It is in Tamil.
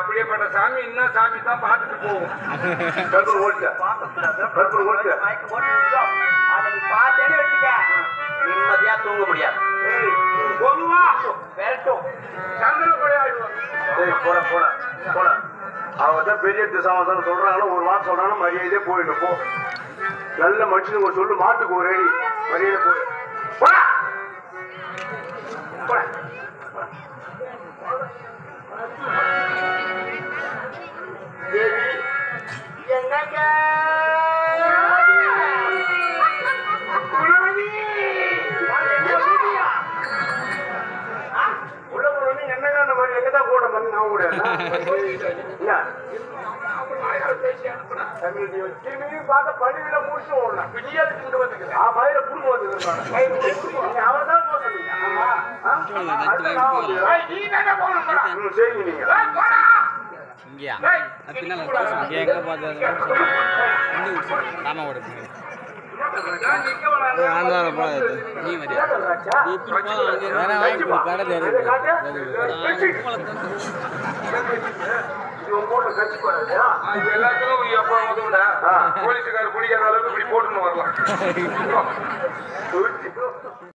அப்படியேப்பட்ட சாமி இன்னும் சாமி தான் பார்த்துட்டு போகும் கருப்பு ஓட்டு கருப்பு ஓட்டு மயக்கம் போட்டு விட்டோம். அதை நீ பார்த்தேன்னு வச்சுக்க, நிம்மதியா தூங்க முடியாது பொதுவா விரட்டும் சந்திர கொலை ஆயிடுவாங்க ஏய் போட போட போட அவங்க தான் பெரிய திசாவதானம் சொல்றாங்களோ ஒரு வாரம் சொல்றாங்க மரியாதையே போயிட்டு போ நல்ல மனுஷனுக்கு ஒரு சொல்லு மாட்டுக்கு ஒரு அடி மரியாதை போய் போடா போடா தேவி எங்கங்க உள்ள போனோடனே என்னங்க அந்த மாதிரி எங்க தான் கூட வந்து நான் கூட என்ன தமிழ் நீ திரும்பி பார்த்த பள்ளியில முடிச்சு ஓடலாம் விடியாது இங்க வந்துக்குது ஆ மயில புடுங்க வந்து அவர் தான் போக சொன்னீங்க ஆமா ஆ? அடுத்து நான் வந்து ஏய், நீ தானே போகணும்டா. ம், சரிங்க நீங்க ஏய், போடா. இங்கேயா ஏய், அது பின்னால இங்கே எங்கே பார்த்து ராமா ஓட நான் நிக்க வேணாம். ஆந்திரால போகாது நீ வரியா எப்படி போகலாம் அங்கே வேற வாங்கி கடை தெரியுது இவன் போட்ட கட்சி பாருங்க ஆ, இது எல்லாத்துக்கும் எப்ப உதவுடா போலீஸுக்கார குடிக்காத அளவுக்கு இப்படி போட்டுன்னு வரலாம்